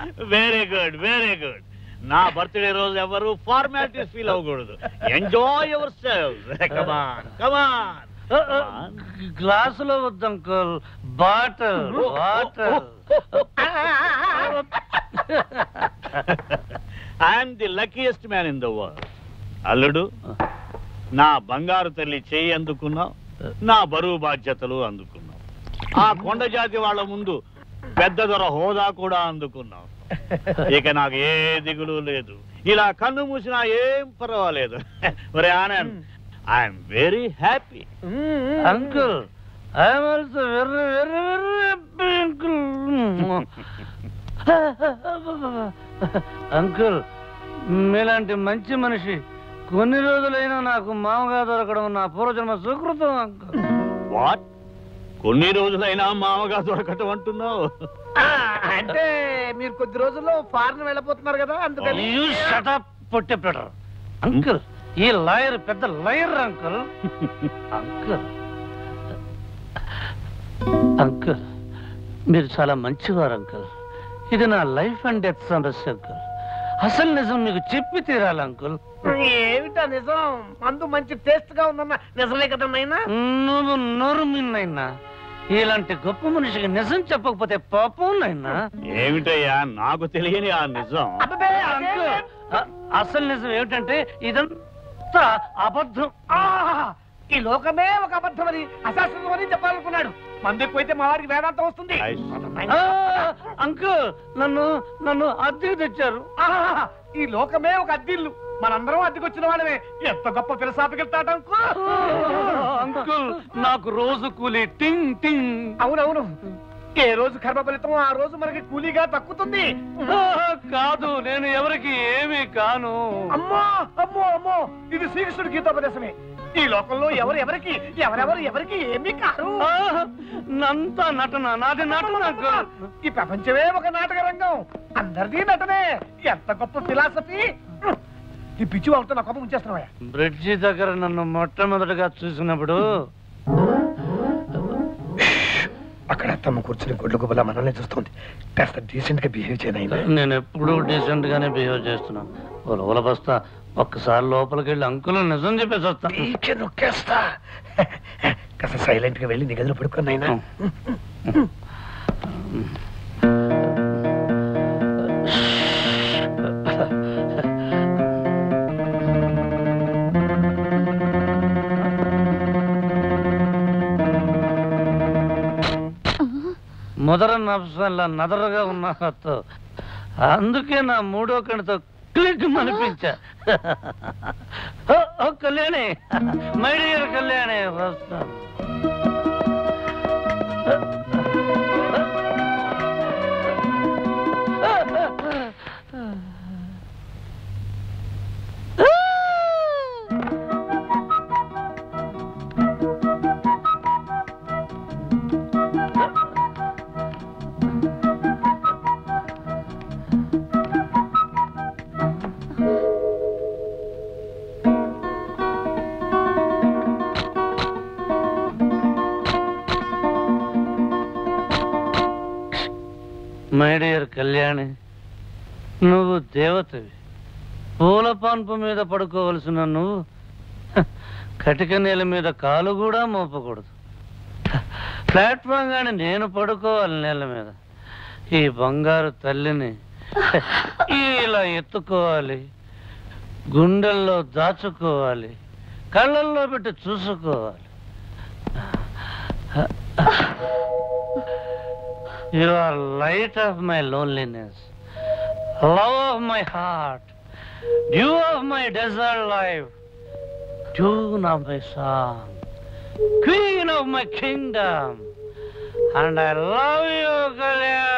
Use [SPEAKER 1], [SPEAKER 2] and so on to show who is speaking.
[SPEAKER 1] Very good very good నా birthday రోజు ఎవరు ఫార్మాలిటీస్ ఫీల్ అవ్వకూడదు enjoy yourself come on come on
[SPEAKER 2] గ్లాసులో వద్దు uncle bottle water
[SPEAKER 1] I'm the luckiest man in the world అల్లుడు నా బంగారు తల్లి చేయి అందుకున్నావు నా బరువు బాధ్యతలు అందుకున్నావు ఆ కొండ జాతి వాళ్ళ ముందు పెద్ద దొర హోదా కూడా అందుకున్నావు ఇక నాకు ఏ దిగులు లేదు ఇలా కన్ను మూసినా ఏం పర్వాలేదు ఒరే Anand I'm very happy
[SPEAKER 2] uncle I'm also very very very happy uncle uncle మీలాంటి మంచి మనిషి కొన్ని రోజులైనా నాకు మామగా దొరకడం నా పూర్వజన్మ సుకృతం అంకుల్
[SPEAKER 1] వాట్ కొన్ని రోజులైనా మామగా దొరకటం అంటున్నావు
[SPEAKER 3] అంటే మీరు కొద్ది రోజుల్లో ఫారెన్ వెళ్ళిపోతున్నారు కదా అందుకని
[SPEAKER 2] యూ షటప్ పొట్టెప్పెటర్ అంకుల్ ఈ లాయర్ పెద్ద లాయర్ అంకుల్ అంకుల్ అంకుల్ మీరు చాలా మంచివారు అంకుల్ ఇది నా లైఫ్ అండ్ డెత్ సమస్య అంకుల్ అసలు నిజం మీకు చెప్పి తీరాలి అంకుల్
[SPEAKER 3] ఏమిటా నిజం మందు మంచి టేస్ట్ గా ఉందన్న నిజమే కదా నాయనా
[SPEAKER 2] నువ్వు నోరు మిన్నైనా ఇలాంటి గొప్ప మనిషికి నిజం చెప్పకపోతే పాపం నైనా
[SPEAKER 1] ఏమిటయ్యా నాకు తెలియని ఆ నిజం
[SPEAKER 3] అబ్బే
[SPEAKER 2] అంకుల్ అ- అసలు నిజం ఏమిటంటే ఇదంతా అబద్ధం
[SPEAKER 3] ఆహా! ఈ లోకమే ఒక అబద్ధం అని అశాస్త్రం అని చెప్పాలనుకున్నాడు మందు ఎక్కువైతే మా వారికి వేదాంతం వస్తుంది
[SPEAKER 1] ఐ-
[SPEAKER 2] ఆ, అంకుల్ నన్ను నన్ను అద్దెకు తెచ్చారు
[SPEAKER 3] ఆహా! ఈ లోకమే ఒక అద్దిల్లు మనందరం అద్దెకొచ్చిన వాళ్ళమే ఎంత గొప్ప ఫిలసాఫికల్ థాట్ అంకు
[SPEAKER 2] అంకుల్ నాకు రోజు కూలి టింగ్ టింగ్
[SPEAKER 3] అవునవును ఏ రోజు కర్మ ఫలితం ఆ రోజు మనకి కూలీగా దక్కుతుంది
[SPEAKER 2] ఆ, కాదు నేను ఎవరికి ఏమీ కాను
[SPEAKER 3] అమ్మో అమ్మో అమ్మో ఇది శ్రీకృష్ణుడి గీతోపదేశమే ఈ లోకంలో ఎవరు ఎవరికి ఎవరెవరు ఎవరికి ఏమీ కారు
[SPEAKER 2] ఆ, నంతా నటన నాది నటన అంకుల్
[SPEAKER 3] ఈ ప్రపంచమే ఒక నాటక రంగం అందరిది నటనే ఎంత గొప్ప ఫిలాసఫీ ఈ పిచ్చి వాళ్ళతో నా కోపం ఉంచేస్తున్నావా
[SPEAKER 2] బ్రిడ్జి దగ్గర నన్ను మొట్టమొదటిగా చూసినప్పుడు
[SPEAKER 3] అక్కడ తమ కూర్చుని గుడ్లు గుబల మనల్ని చూస్తుంది కాస్త డీసెంట్ గా బిహేవ్ చేయనైనా
[SPEAKER 2] నేను ఎప్పుడూ డీసెంట్ గానే బిహేవ్ చేస్తున్నాను ఓ లోపల బస్తా ఒక్కసారి లోపలికి వెళ్ళి అంకుల్ నిజం చెప్పేసి వస్తా
[SPEAKER 3] నీకే నొక్కేస్తా కాస్త సైలెంట్ గా వెళ్ళి నీ గదిలో పడుకున్నాయినా
[SPEAKER 2] మొదర నఫసల్లా నదరగా ఉన్న హత్తు అందుకే నా మూడో కణితో క్లిక్ అనిపించా ఓ, ఓ కళ్యాణి మై డియర్ కళ్యాణి వస్తాను మై డియర్ కళ్యాణి నువ్వు దేవతవి పూల పాన్పు మీద పడుకోవలసిన నువ్వు హ, కటిక నేల మీద కాలు కూడా మోపకూడదు హ, ప్లాట్ఫామ్ గాని నేను పడుకోవాలి నేల మీద ఈ బంగారు తల్లిని హ, ఇలా ఎత్తుకోవాలి గుండెల్లో దాచుకోవాలి కళ్ళల్లో పెట్టి చూసుకోవాలి You are light of my loneliness, love of my heart, dew of my desert life, tune of my song, queen of my kingdom, and I love you, Kalyan.